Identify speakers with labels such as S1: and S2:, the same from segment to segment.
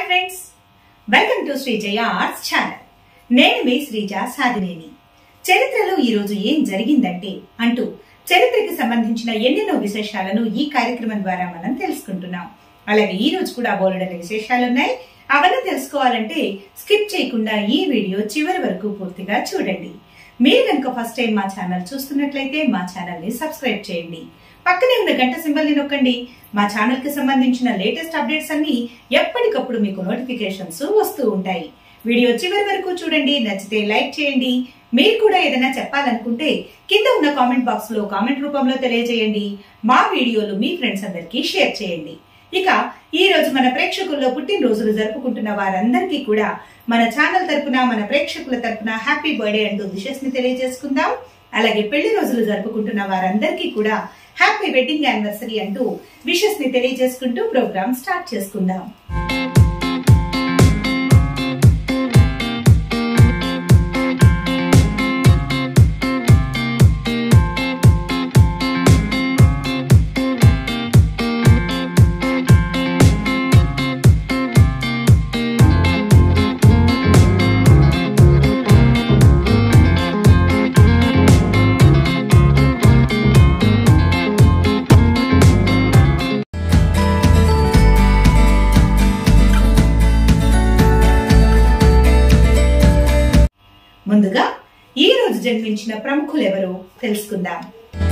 S1: friends welcome to Sreejaya arts channel నేను మీ శ్రీజ సాధినేని చరిత్రలో ఈ రోజు ఏం జరిగిందంటే అంటూ చరిత్రకి సంబంధించిన ఎన్నెన్నో విశేషాలను ఈ కార్యక్రమం ద్వారా మనం తెలుసుకుంటున్నాం అలాగే ఈ రోజు కూడా బోలెడని విశేషాలున్నాయి అవన్నీ తెలుసుకోవాలంటే స్కిప్ చేయకుండా ఈ వీడియో చివరి వరకు పూర్తిగా చూడండి మీరు కనుక ఫస్ట్ టైం మా ఛానల్ చూస్తున్నట్లయితే మా ఛానల్ ని సబ్స్క్రైబ్ చేయండి పక్కనే ఉన్న గంట సింబల్ ని నొక్కండి మా ఛానల్ కి సంబంధించిన లేటెస్ట్ అప్డేట్స్ అన్ని ఎప్పటికప్పుడు మీకు నోటిఫికేషన్స్ వస్తూ ఉంటాయి వీడియో చివరి వరకు చూడండి నచ్చితే లైక్ చేయండి మీరు కూడా ఏదైనా చెప్పాలనుకుంటే కింద ఉన్న కామెంట్ బాక్స్ లో కామెంట్ రూపంలో తెలియజేయండి మా వీడియోలు మీ ఫ్రెండ్స్ అందరికీ షేర్ చేయండి ఇక ఈ రోజు మన ప్రేక్షకుల్లో పుట్టినరోజులు జరుపుకుంటున్న వారందరికీ కూడా మన ఛానల్ తరపున మన ప్రేక్షకుల తరపున హ్యాపీ బర్త్డే అంటూ విషెస్ ని తెలియజేసుకుందాం అలాగే పెళ్లి రోజులు జరుపుకుంటున్న వారందరికీ కూడా హ్యాపీ వెడ్డింగ్ యానివర్సరీ అంటూ విషెస్ ని తెలియజేసుకుంటూ ప్రోగ్రామ్ స్టార్ట్ చేసుకుందాం ముందుగా ఈ రోజు జన్మించిన ప్రముఖులు ఎవరో తెలుసుకుందాం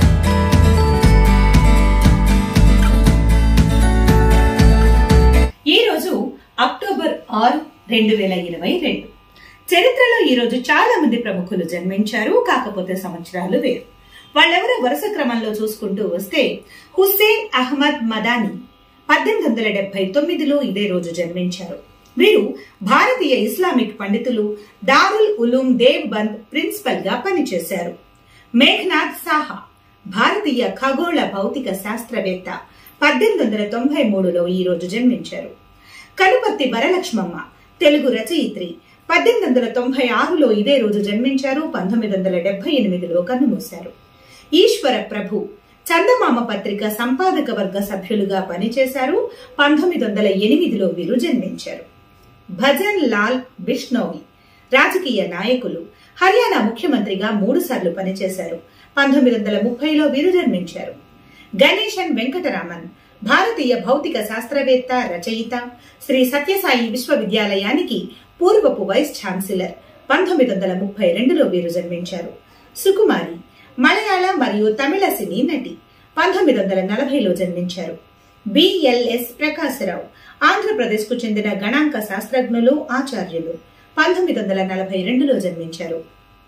S1: ఈ రోజు అక్టోబర్ ఆరు రెండు వేల ఇరవై రెండు చరిత్రలో ఈ రోజు చాలా మంది ప్రముఖులు జన్మించారు కాకపోతే సంవత్సరాలు వేరు వాళ్ళెవరో వరుస క్రమంలో చూసుకుంటూ వస్తే హుస్సేన్ అహ్మద్ మదాని పద్దెనిమిది వందల డెబ్బై తొమ్మిదిలో ఇదే రోజు జన్మించారు వీరు భారతీయ ఇస్లామిక్ పండితులు దారుల్ ఉలూం దేవ్ బంద్ ప్రిన్సిపల్ గా పనిచేశారు మేఘనాథ్ సాహా భారతీయ ఖగోళ భౌతిక శాస్త్రవేత్త పద్దెనిమిది వందల తొంభై మూడులో ఈ రోజు జన్మించారు కనుపర్తి వరలక్ష్మమ్మ తెలుగు రచయిత్రి పద్దెనిమిది వందల తొంభై ఆరులో ఇదే రోజు జన్మించారు పంతొమ్మిది వందల డెబ్బై ఎనిమిదిలో కన్నుమూశారు ఈశ్వర ప్రభు చందమామ పత్రిక సంపాదక వర్గ సభ్యులుగా పనిచేశారు పంతొమ్మిది వందల ఎనిమిదిలో వీరు జన్మించారు భజన్ లాల్ బిష్నోయి రాజకీయ నాయకులు హర్యానా ముఖ్యమంత్రిగా మూడు సార్లు పనిచేశారు పంతొమ్మిది వందల ముప్పైలో వీరు జన్మించారు గణేశన్ వెంకటరామన్ భారతీయ భౌతిక శాస్త్రవేత్త రచయిత శ్రీ సత్యసాయి విశ్వవిద్యాలయానికి పూర్వపు వైస్ ఛాన్సలర్ పంతొమ్మిది వందల ముప్పై రెండులో వీరు జన్మించారు సుకుమారి మలయాళ మరియు తమిళ సినీ నటి పంతొమ్మిది వందల నలభైలో జన్మించారు బిఎల్ఎస్ ప్రకాశరావు ఆంధ్రప్రదేశ్ కు చెందిన గణాంక శాస్త్రజ్ఞులు ఆచార్యులు పంతొమ్మిది వందల నలభై రెండులో జన్మించారు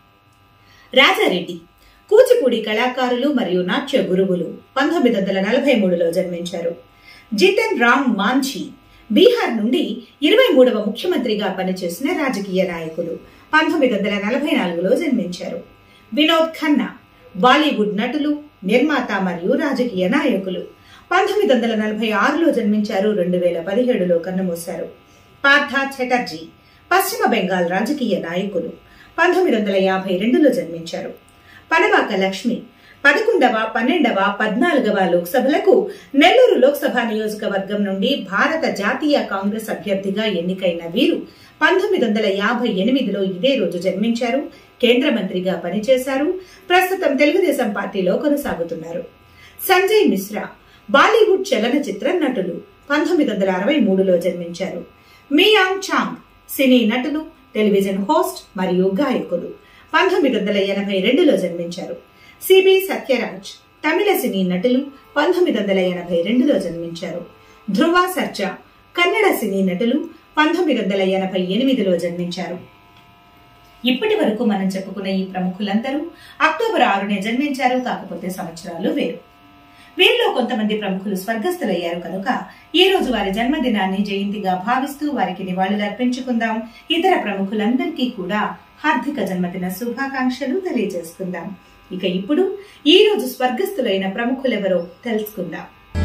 S1: రాజారెడ్డి కూచిపూడి కళాకారులు మరియు నాట్య గురువులు పంతొమ్మిది వందల నలభై మూడులో జన్మించారు జితన్ రామ్ మాంఝీ బీహార్ నుండి ఇరవై మూడవ ముఖ్యమంత్రిగా పనిచేసిన రాజకీయ నాయకులు పంతొమ్మిది వందల నలభై నాలుగులో జన్మించారు వినోద్ ఖన్నా బాలీవుడ్ నటులు నిర్మాత మరియు రాజకీయ నాయకులు పంతొమ్మిది వందల నలభై ఆరులో జన్మించారు రెండు వేల పదిహేడులో కన్నుమూశారు పార్థ చటర్జీ పశ్చిమ బెంగాల్ రాజకీయ నాయకులు పంతొమ్మిది వందల యాభై రెండులో జన్మించారు పనవాక లక్ష్మి పదకొండవ పన్నెండవ పద్నాలుగవ లోక్సభలకు నెల్లూరు లోక్సభ నియోజకవర్గం నుండి భారత జాతీయ కాంగ్రెస్ అభ్యర్థిగా ఎన్నికైన వీరు పంతొమ్మిది వందల యాభై ఎనిమిదిలో ఇదే రోజు జన్మించారు కేంద్ర మంత్రిగా పనిచేశారు ప్రస్తుతం తెలుగుదేశం పార్టీలో కొనసాగుతున్నారు సంజయ్ మిశ్రా బాలీవుడ్ చలనచిత్ర నటులు పంతొమ్మిది వందల అరవై మూడులో జన్మించారు మియాంగ్ చాంగ్ సినీ నటులు టెలివిజన్ హోస్ట్ మరియు గాయకులు పంతొమ్మిది వందల ఎనభై రెండులో జన్మించారు సిబి సత్యరాజ్ తమిళ సినీ నటులు పంతొమ్మిది వందల ఎనభై రెండులో జన్మించారు ధ్రువ సర్జా కన్నడ సినీ నటులు పంతొమ్మిది వందల ఎనభై ఎనిమిదిలో జన్మించారు ఇప్పటి వరకు మనం చెప్పుకున్న ఈ ప్రముఖులందరూ అక్టోబర్ ఆరునే జన్మించారు కాకపోతే సంవత్సరాలు వేరు వీరిలో కొంతమంది ప్రముఖులు స్వర్గస్థులయ్యారు కనుక ఈ రోజు వారి జన్మదినాన్ని జయంతిగా భావిస్తూ వారికి నివాళులు అర్పించుకుందాం ఇతర ప్రముఖులందరికీ కూడా హార్దిక జన్మదిన శుభాకాంక్షలు తెలియజేసుకుందాం ఇక ఇప్పుడు ఈ రోజు స్వర్గస్థులైన ప్రముఖులెవరో తెలుసుకుందాం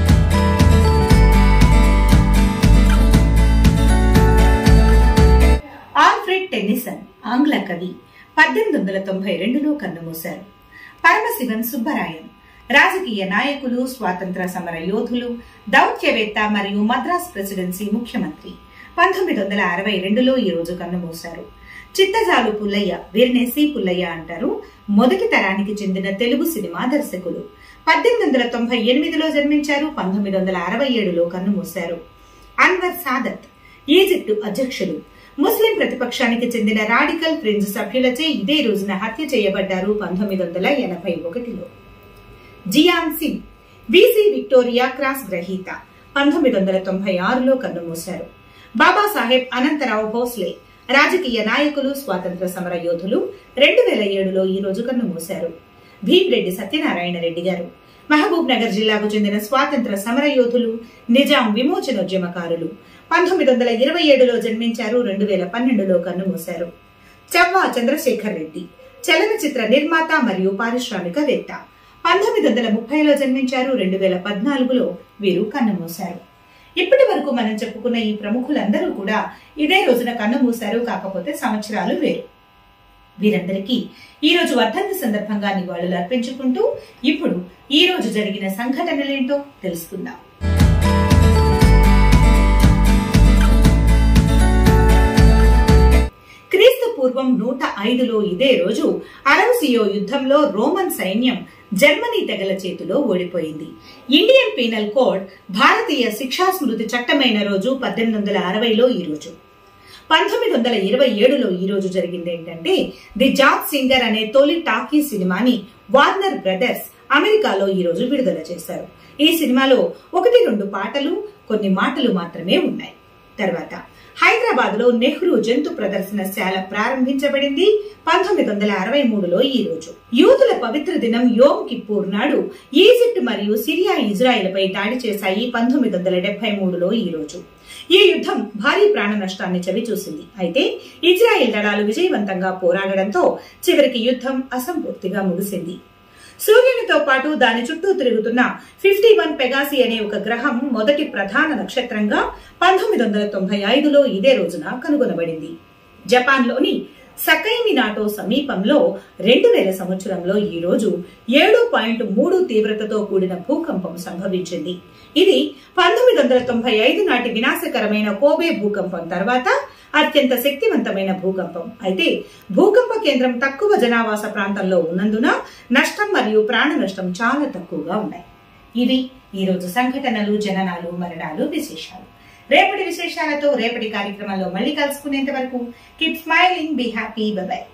S1: ఆల్ఫ్రెడ్ టెన్నిసన్ ఆంగ్ల కవి పద్దెనిమిది వందల తొంభై రెండులో కన్నుమూశారు పరమశివన్ సుబ్బరాయన్ రాజకీయ నాయకులు స్వాతంత్ర సమర యోధులు దౌత్యవేత్త మరియు మద్రాస్ ప్రెసిడెన్సీ ముఖ్యమంత్రి పంతొమ్మిది వందల అరవై రెండులో ఈ రోజు కన్నుమూశారు చిత్తజాలు పుల్లయ్య వీరిని సి పుల్లయ్య అంటారు మొదటి తరానికి చెందిన తెలుగు సినిమా దర్శకులు పద్దెనిమిది వందల తొంభై ఎనిమిదిలో జన్మించారు పంతొమ్మిది వందల అరవై ఏడులో కన్నుమూశారు అన్వర్ సాదత్ ఈజిప్టు అధ్యక్షులు ముస్లిం ప్రతిపక్షానికి చెందిన రాడికల్ ఫ్రెండ్స్ సభ్యులచే ఇదే రోజున హత్య చేయబడ్డారు పంతొమ్మిది వందల ఎనభై ఒకటిలో Gian Singh VC Victoria Cross గ్రహీత పంతొమ్మిది వందల తొంభై ఆరులో కన్నుమూశారు బాబాసాహెబ్ అనంతరావు భోస్లే రాజకీయ నాయకులు స్వాతంత్ర సమర యోధులు రెండు వేల ఏడులో ఈ రోజు కన్నుమూశారు భీమిరెడ్డి సత్యనారాయణ రెడ్డి గారు మహబూబ్ నగర్ జిల్లాకు చెందిన స్వాతంత్ర సమర యోధులు నిజాం విమోచనోద్యమకారులు పంతొమ్మిది వందల ఇరవై ఏడులో జన్మించారు రెండు వేల పన్నెండులో కన్నుమూశారు చవ్వా చంద్రశేఖర్ రెడ్డి చలనచిత్ర నిర్మాత మరియు పారిశ్రామికవేత్త పంతొమ్మిది వందల ముప్పైలో జన్మించారు రెండు వేల పద్నాలుగులో వీరు కన్నుమూశారు ఇప్పటి వరకు మనం చెప్పుకున్న ఈ ప్రముఖులందరూ కూడా ఇదే రోజున కన్నుమూశారు కాకపోతే సంవత్సరాలు వేరు వీరందరికీ ఈ రోజు వర్ధంతి సందర్భంగా నివాళులు అర్పించుకుంటూ ఇప్పుడు ఈ రోజు జరిగిన సంఘటనలేంటో తెలుసుకుందాం క్రీస్తు పూర్వం నూట ఐదులో ఇదే రోజు అరవసియో యుద్ధంలో రోమన్ సైన్యం జర్మనీ తెగల చేతిలో ఓడిపోయింది ఇండియన్ పీనల్ కోడ్ భారతీయ శిక్షా స్మృతి చట్టమైన రోజు పద్దెనిమిది వందల అరవైలో ఈ రోజు పంతొమ్మిది వందల ఇరవై ఏడులో ఈ రోజు జరిగింది ఏంటంటే ది జాబ్ సింగర్ అనే తొలి టాకీ సినిమాని వార్నర్ బ్రదర్స్ అమెరికాలో ఈ రోజు విడుదల చేశారు ఈ సినిమాలో ఒకటి రెండు పాటలు కొన్ని మాటలు మాత్రమే ఉన్నాయి తర్వాత హైదరాబాద్ లో నెహ్రూ జంతు ప్రదర్శనశాల ప్రారంభించబడింది పంతొమ్మిది వందల అరవై మూడులో ఈ రోజు యూదుల పవిత్ర దినం యోమ్ కిప్పూర్ నాడు ఈజిప్ట్ మరియు సిరియా ఇజ్రాయెల్ పై దాడి చేశాయి పంతొమ్మిది వందల డెబ్బై మూడులో ఈ రోజు ఈ యుద్ధం భారీ ప్రాణ నష్టాన్ని చవిచూసింది అయితే ఇజ్రాయెల్ దళాలు విజయవంతంగా పోరాడడంతో చివరికి యుద్ధం అసంపూర్తిగా ముగిసింది సూర్యునితో పాటు దాని చుట్టూ తిరుగుతున్న ఫిఫ్టీ వన్ పెగాసి అనే ఒక గ్రహం మొదటి ప్రధాన నక్షత్రంగా పంతొమ్మిది వందల తొంభై ఐదులో ఇదే రోజున కనుగొనబడింది జపాన్లోని సకైమి నాటో సమీపంలో రెండు వేల సంవత్సరంలో ఈ రోజు ఏడు పాయింట్ మూడు తీవ్రతతో కూడిన భూకంపం సంభవించింది ఇది పంతొమ్మిది వందల తొంభై ఐదు నాటి వినాశకరమైన కోబే భూకంపం తర్వాత అత్యంత శక్తివంతమైన భూకంపం అయితే భూకంప కేంద్రం తక్కువ జనావాస ప్రాంతంలో ఉన్నందున నష్టం మరియు ప్రాణ నష్టం చాలా తక్కువగా ఉన్నాయి ఇవి ఈ రోజు సంఘటనలు జననాలు మరణాలు విశేషాలు రేపటి విశేషాలతో రేపటి కార్యక్రమంలో మళ్ళీ కలుసుకునేంత వరకు keep smiling be happy by